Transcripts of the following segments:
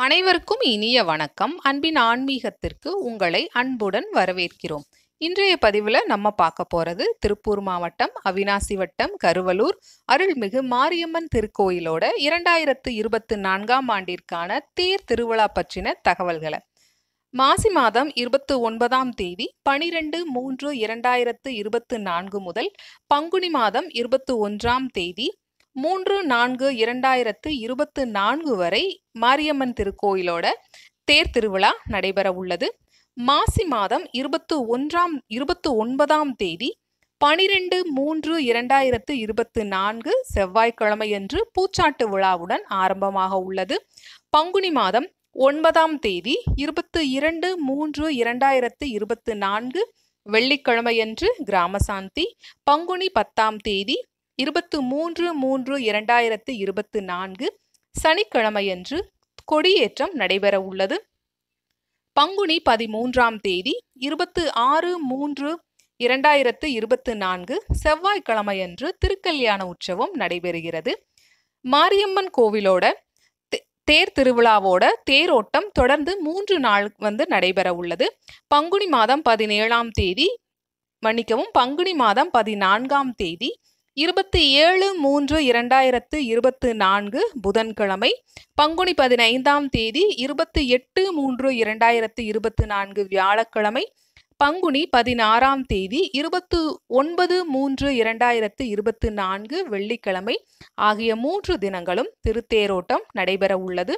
அனைவருக்கும் இனிய வணக்கம் அன்பின் ஆன்மீகத்திற்கு உங்களை அன்புடன் வரவேற்கிறோம் இன்றைய பதிவில் நம்ம பார்க்க போகிறது திருப்பூர் மாவட்டம் அவினாசி வட்டம் கருவலூர் அருள்மிகு மாரியம்மன் திருக்கோயிலோட இரண்டாயிரத்து இருபத்தி நான்காம் ஆண்டிற்கான தேர் திருவிழா பற்றின தகவல்களை மாசி மாதம் இருபத்தி ஒன்பதாம் தேதி பனிரெண்டு மூன்று இரண்டாயிரத்து இருபத்து நான்கு முதல் பங்குனி மாதம் இருபத்தி ஒன்றாம் தேதி மூன்று நான்கு இரண்டாயிரத்து இருபத்து நான்கு வரை மாரியம்மன் திருக்கோயிலோட தேர் திருவிழா நடைபெற உள்ளது மாசி மாதம் இருபத்து ஒன்றாம் இருபத்து ஒன்பதாம் தேதி பனிரெண்டு மூன்று இரண்டாயிரத்து இருபத்து நான்கு செவ்வாய்க்கிழமையன்று பூச்சாட்டு விழாவுடன் ஆரம்பமாக உள்ளது பங்குனி மாதம் ஒன்பதாம் தேதி இருபத்து இரண்டு மூன்று இரண்டாயிரத்து இருபத்து நான்கு வெள்ளிக்கிழமையன்று கிராமசாந்தி பங்குனி பத்தாம் தேதி இருபத்து மூன்று மூன்று இரண்டாயிரத்து இருபத்து நான்கு சனிக்கிழமையன்று கொடியேற்றம் நடைபெற உள்ளது பங்குனி பதிமூன்றாம் தேதி இருபத்து ஆறு மூன்று இரண்டாயிரத்து இருபத்து நான்கு செவ்வாய்க்கிழமையன்று திருக்கல்யாண உற்சவம் நடைபெறுகிறது மாரியம்மன் கோவிலோட தே- தேர் திருவிழாவோட தேரோட்டம் தொடர்ந்து மூன்று நாள் வந்து நடைபெற உள்ளது பங்குனி மாதம் பதினேழாம் தேதி மன்னிக்கவும் பங்குனி மாதம் பதினான்காம் தேதி இருபத்தி ஏழு மூன்று இரண்டாயிரத்து இருபத்து நான்கு புதன்கிழமை பங்குனி பதினைந்தாம் தேதி இருபத்தி எட்டு மூன்று இரண்டாயிரத்து இருபத்து நான்கு வியாழக்கிழமை பங்குனி பதினாறாம் தேதி இருபத்து ஒன்பது மூன்று இரண்டாயிரத்து இருபத்து நான்கு வெள்ளிக்கிழமை ஆகிய மூன்று தினங்களும் திருத்தேரோட்டம் நடைபெற உள்ளது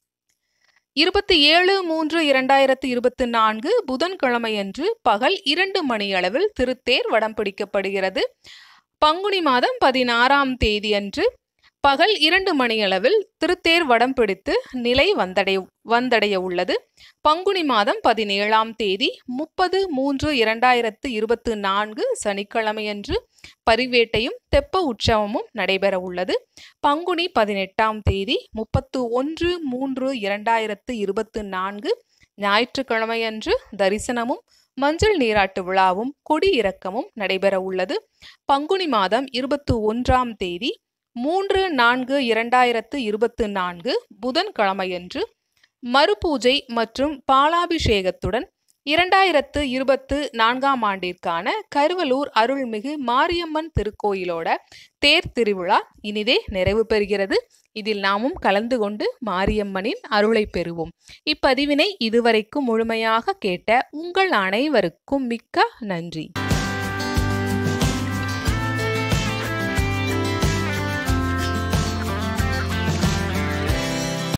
இருபத்தி ஏழு மூன்று இரண்டாயிரத்து இருபத்து நான்கு புதன்கிழமையன்று பகல் இரண்டு மணியளவில் திருத்தேர் வடம் பிடிக்கப்படுகிறது பங்குனி மாதம் பதினாறாம் தேதியன்று பகல் இரண்டு மணியளவில் திருத்தேர் வடம் பிடித்து நிலை வந்தடைய வந்தடைய உள்ளது பங்குனி மாதம் பதினேழாம் தேதி முப்பது மூன்று இரண்டாயிரத்து இருபத்து நான்கு சனிக்கிழமையன்று பரிவேட்டையும் தெப்ப உற்சவமும் நடைபெற உள்ளது பங்குனி பதினெட்டாம் தேதி முப்பத்து ஒன்று மூன்று இரண்டாயிரத்து இருபத்து நான்கு ஞாயிற்றுக்கிழமையன்று தரிசனமும் மஞ்சள் நீராட்டு விழாவும் கொடி இறக்கமும் நடைபெற உள்ளது பங்குனி மாதம் இருபத்து ஒன்றாம் தேதி மூன்று நான்கு இரண்டாயிரத்து இருபத்து நான்கு புதன்கிழமையன்று மறுபூஜை மற்றும் பாலாபிஷேகத்துடன் இரண்டாயிரத்து இருபத்து நான்காம் ஆண்டிற்கான கருவலூர் அருள்மிகு மாரியம்மன் திருக்கோயிலோட தேர் திருவிழா இனிதே நிறைவு பெறுகிறது இதில் நாமும் கலந்து கொண்டு மாரியம்மனின் அருளை பெறுவோம் இப்பதிவினை இதுவரைக்கும் முழுமையாக கேட்ட உங்கள் அனைவருக்கும் மிக்க நன்றி